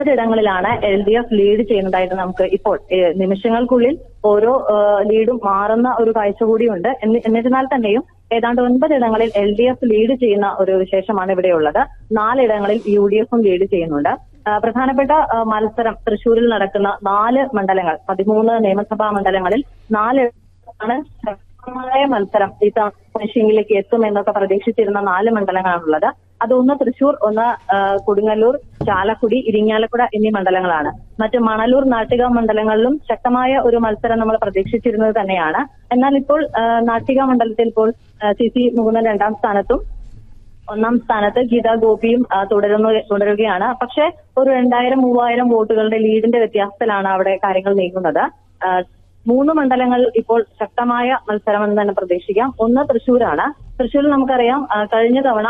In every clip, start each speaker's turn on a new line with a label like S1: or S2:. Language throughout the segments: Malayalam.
S1: ഇടങ്ങളിലാണ് എൽ ഡി എഫ് ലീഡ് ചെയ്യുന്നതായിട്ട് നമുക്ക് ഇപ്പോൾ ഏഹ്, നിമിഷങ്ങൾക്കുള്ളിൽ ഓരോ ഏഹ്, ലീഡും മാറുന്ന ഒരു കാഴ്ച കൂടിയുണ്ട് എന്നി- എന്നിരുന്നാൽ തന്നെയും ഏതാണ്ട് ഒൻപതിടങ്ങളിൽ എൽ ഡി എഫ് ലീഡ് ചെയ്യുന്ന ഒരു വിശേഷമാണ് ഇവിടെയുള്ളത് നാലിടങ്ങളിൽ യു ഡി എഫും ലീഡ് ചെയ്യുന്നുണ്ട് ആ, പ്രധാനപ്പെട്ട ആ, മത്സരം തൃശൂരിൽ നടക്കുന്ന നാല് മണ്ഡലങ്ങൾ പതിമൂന്ന് നിയമസഭാ മണ്ഡലങ്ങളിൽ നാല് ആണ് ശക്തമായ മത്സരം ഈ ഫിനിഷിംഗിലേക്ക് എത്തും എന്നൊക്കെ പ്രതീക്ഷിച്ചിരുന്ന നാല് മണ്ഡലങ്ങളാണുള്ളത് അത് ഒന്ന് തൃശൂർ ഒന്ന് ആ, കൊടുങ്ങല്ലൂർ ചാലക്കുടി ഇരിങ്ങാലക്കുട എന്നീ മണ്ഡലങ്ങളാണ് മറ്റ് മണലൂർ നാട്ടിക മണ്ഡലങ്ങളിലും ശക്തമായ ഒരു മത്സരം നമ്മൾ പ്രതീക്ഷിച്ചിരുന്നത് തന്നെയാണ് എന്നാൽ ഇപ്പോൾ ആ, നാട്ടിക മണ്ഡലത്തിൽ ഇപ്പോൾ ആ, സി സി മുകുന്ദൻ രണ്ടാം സ്ഥാനത്തും ഒന്നാം സ്ഥാനത്ത് ഗീതാ ഗോപിയും ആ, തുടരുന്നു തുടരുകയാണ് പക്ഷേ ഒരു രണ്ടായിരം മൂവായിരം വോട്ടുകളുടെ ലീഡിന്റെ വ്യത്യാസത്തിലാണ് അവിടെ കാര്യങ്ങൾ നീങ്ങുന്നത് ആ, മൂന്ന് മണ്ഡലങ്ങൾ ഇപ്പോൾ ശക്തമായ മത്സരമെന്ന് തന്നെ പ്രതീക്ഷിക്കാം ഒന്ന് തൃശൂരാണ് തൃശൂരിൽ നമുക്കറിയാം ആ, കഴിഞ്ഞ തവണ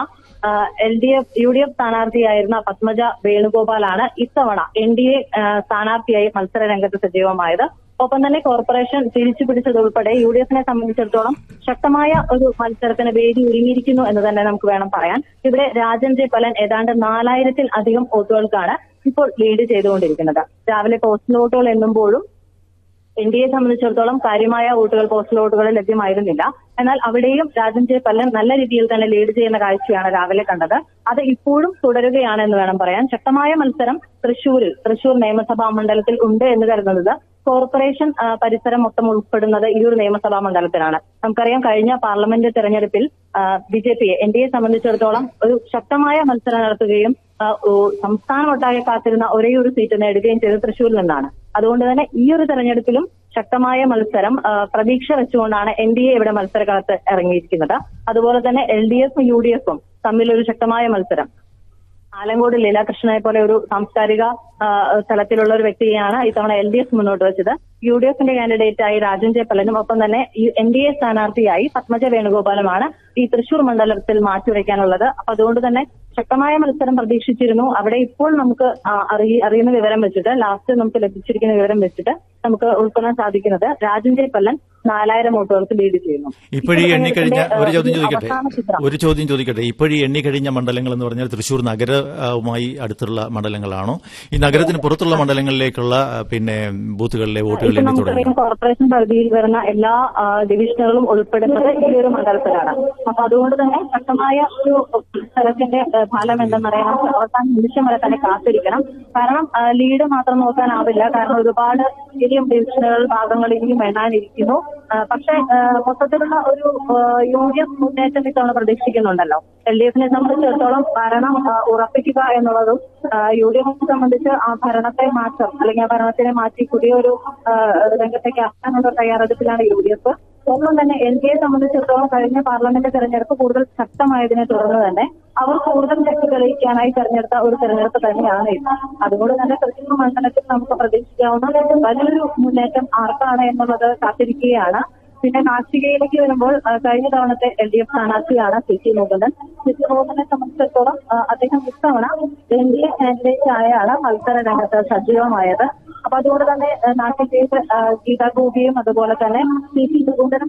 S1: L D F U D F സ്ഥാനാർത്ഥിയായിരുന്ന പത്മജ വേണുഗോപാലാണ് ഇത്തവണ എൻ ഡി എ സ്ഥാനാർത്ഥിയായി മത്സര രംഗത്ത് സജീവമായത് ഒപ്പം തന്നെ കോർപ്പറേഷൻ തിരിച്ചു പിടിച്ചതുൾപ്പെടെ യു ഡി എഫിനെ സംബന്ധിച്ചിടത്തോളം ശക്തമായ ഒരു മത്സരത്തിന് വേദി ഒരുങ്ങിയിരിക്കുന്നു എന്ന് തന്നെ നമുക്ക് വേണം പറയാൻ ഇവിടെ രാജൻ ജെ പലൻ ഏതാണ്ട് നാലായിരത്തിൽ അധികം വോട്ടുകൾക്കാണ് ഇപ്പോൾ ലീഡ് ചെയ്തുകൊണ്ടിരിക്കുന്നത് രാവിലെ പോസ്റ്റൽ വോട്ടുകൾ എണ്ണുമ്പോഴും എൻ ഡി എ സംബന്ധിച്ചിടത്തോളം കാര്യമായ വോട്ടുകൾ പോസ്റ്റൽ വോട്ടുകൾ ലഭ്യമായിരുന്നില്ല എന്നാൽ അവിടെയും രാജൻ ജെ പല്ലൻ നല്ല രീതിയിൽ തന്നെ ലീഡ് ചെയ്യുന്ന കാഴ്ചയാണ് രാവിലെ കണ്ടത് അത് ഇപ്പോഴും തുടരുകയാണ് എന്ന് വേണം പറയാൻ ശക്തമായ മത്സരം തൃശൂരിൽ തൃശൂർ നിയമസഭാ മണ്ഡലത്തിൽ ഉണ്ട് എന്ന് കരുതുന്നത് കോർപ്പറേഷൻ ആ, പരിസരം മൊത്തം ഉൾപ്പെടുന്നത് ഈ ഒരു നിയമസഭാ മണ്ഡലത്തിലാണ് നമുക്കറിയാം കഴിഞ്ഞ പാർലമെന്റ് തെരഞ്ഞെടുപ്പിൽ ബി ജെ പിയെ എൻ ഡി എ സംബന്ധിച്ചിടത്തോളം ഒരു ശക്തമായ മത്സരം നടത്തുകയും ആ, ഓ, സംസ്ഥാനമൊട്ടാകെ കാത്തിരുന്ന ഒരേ ഒരു സീറ്റ് നേടുകയും ചെയ്തത് തൃശൂരിൽ നിന്നാണ് അതുകൊണ്ട് തന്നെ ഈ ഒരു തെരഞ്ഞെടുപ്പിലും ശക്തമായ മത്സരം ആ, പ്രതീക്ഷ വെച്ചുകൊണ്ടാണ് എൻ ഡി എ ഇവിടെ മത്സരകളത്ത് ഇറങ്ങിയിരിക്കുന്നത് അതുപോലെ തന്നെ എൽ ഡി എഫും യു ഡി എഫും തമ്മിലൊരു ശക്തമായ മത്സരം ആലങ്കോട് ലീലാകൃഷ്ണനെ പോലെ ഒരു സാംസ്കാരിക ആ, തലത്തിലുള്ള ഒരു വ്യക്തിയെയാണ് ഇത്തവണ എൽ ഡി എഫ് മുന്നോട്ട് വെച്ചത് യു ഡി എഫിന്റെ കാൻഡിഡേറ്റായി രാജൻ ജെ പലനും ഒപ്പം തന്നെ എൻ ഡി എ സ്ഥാനാർത്ഥിയായി പത്മജ വേണുഗോപാലുമാണ് ഈ തൃശൂർ മണ്ഡലത്തിൽ മാറ്റിവെക്കാനുള്ളത് അപ്പൊ അതുകൊണ്ട് തന്നെ ശക്തമായ മത്സരം പ്രതീക്ഷിച്ചിരുന്നു അവിടെ ഇപ്പോൾ നമുക്ക് ആ, അറിയ- അറിയുന്ന വിവരം വെച്ചിട്ട് ലാസ്റ്റ് നമുക്ക് ലഭിച്ചിരിക്കുന്ന വിവരം വെച്ചിട്ട് നമുക്ക് ഉൾക്കൊള്ളാൻ സാധിക്കുന്നത് രാജൻ ജെ പല്ലൻ നാലായിരം വോട്ടുകൾക്ക് ലീഡ് ചെയ്യുന്നു
S2: ഇപ്പോഴീ എണ്ണിക്കഴിഞ്ഞ ഒരു ചോദ്യം ചോദിക്കട്ടെ
S1: അവസാന ചിത്രം
S2: ഒരു ചോദ്യം ചോദിക്കട്ടെ ഇപ്പോഴീ എണ്ണിക്കഴിഞ്ഞ മണ്ഡലങ്ങൾ എന്ന് പറഞ്ഞാൽ തൃശൂർ നഗരവുമായി അടുത്തുള്ള മണ്ഡലങ്ങളാണോ ഈ നഗരത്തിന് പുറത്തുള്ള മണ്ഡലങ്ങളിലേക്കുള്ള ആ, പിന്നെ ബൂത്തുകളിലെ വോട്ടുകൾ
S1: ഇപ്പൊ
S2: എണ്ണി തുടങ്ങി
S1: നമുക്കറിയാം കോർപ്പറേഷൻ പരിധിയിൽ വരുന്ന എല്ലാ ആ, ഡിവിഷനുകളും ഉൾപ്പെടുന്നത് ഈ ഒരു മണ്ഡലത്തിലാണ് അപ്പൊ അതുകൊണ്ട് തന്നെ ശക്തമായ ഒരു സ്ഥലത്തിന്റെ ആ, ഫലം എന്തെന്നറിയാൻ നമുക്ക് അവസാന നിമിഷം വരെ തന്നെ കാത്തിരിക്കണം കാരണം ആ, ലീഡ് മാത്രം നോക്കാനാവില്ല കാരണം ഒരുപാട് വലിയ ഡിവിഷനുകൾ ഭാഗങ്ങൾ ഇനിയും എണ്ണാനിരിക്കുന്നു ആ, പക്ഷേ ആ, മൊത്തത്തിലുള്ള ഒരു യു ഡി എഫ് മുന്നേറ്റം ഇത്തവണ പ്രതീക്ഷിക്കുന്നുണ്ടല്ലോ എൽ ഡി എഫിനെ സംബന്ധിച്ചിടത്തോളം ഭരണം ആ, ഉറപ്പിക്കുക എന്നുള്ളതും യു ഡി എഫിനെ സംബന്ധിച്ച് ആ ഭരണത്തെ മാറ്റം അല്ലെങ്കിൽ ആ ഭരണത്തിനെ മാറ്റി പുതിയൊരു ആ, രംഗത്തേക്ക് ഇറക്കാനുള്ള തയ്യാറെടുപ്പിലാണ് യു ഡി എഫ് ഒന്നും തന്നെ എൻ ഡി എ സംബന്ധിച്ചിടത്തോളം കഴിഞ്ഞ പാർലമെന്റ് തെരഞ്ഞെടുപ്പ് കൂടുതൽ ശക്തമായതിനെ തുടർന്ന് തന്നെ അവർ കൂടുതൽ ശക്തി തെളിയിക്കാനായി തെരഞ്ഞെടുത്ത ഒരു തെരഞ്ഞെടുപ്പ് തന്നെയാണ് ഇത് അതുകൊണ്ട് തന്നെ തൃശ്ശൂർ മണ്ഡലത്തിൽ നമുക്ക് പ്രതീക്ഷിക്കാവുന്ന വലിയൊരു മുന്നേറ്റം ആർക്കാണ് എന്നുള്ളത് കാത്തിരിക്കുകയാണ് പിന്നെ കാർഷികയിലേക്ക് വരുമ്പോൾ ആ, കഴിഞ്ഞ തവണത്തെ എൽ ഡി എഫ് സ്ഥാനാർത്ഥിയാണ് C C Mukundan C C മുകുന്ദനെ സംബന്ധിച്ചിടത്തോളം ആ, അദ്ദേഹം ഇത്തവണ എൻ ഡി എ കാൻഡിഡേറ്റ് ആയാണ് മത്സര രംഗത്ത് സജീവമായത് അപ്പൊ അതുകൊണ്ട് തന്നെ ആ, നാട്ടിലേക്ക് ആ, ഗീതാ ഗോപിയും അതുപോലെ തന്നെ സി സി മുകുന്ദനും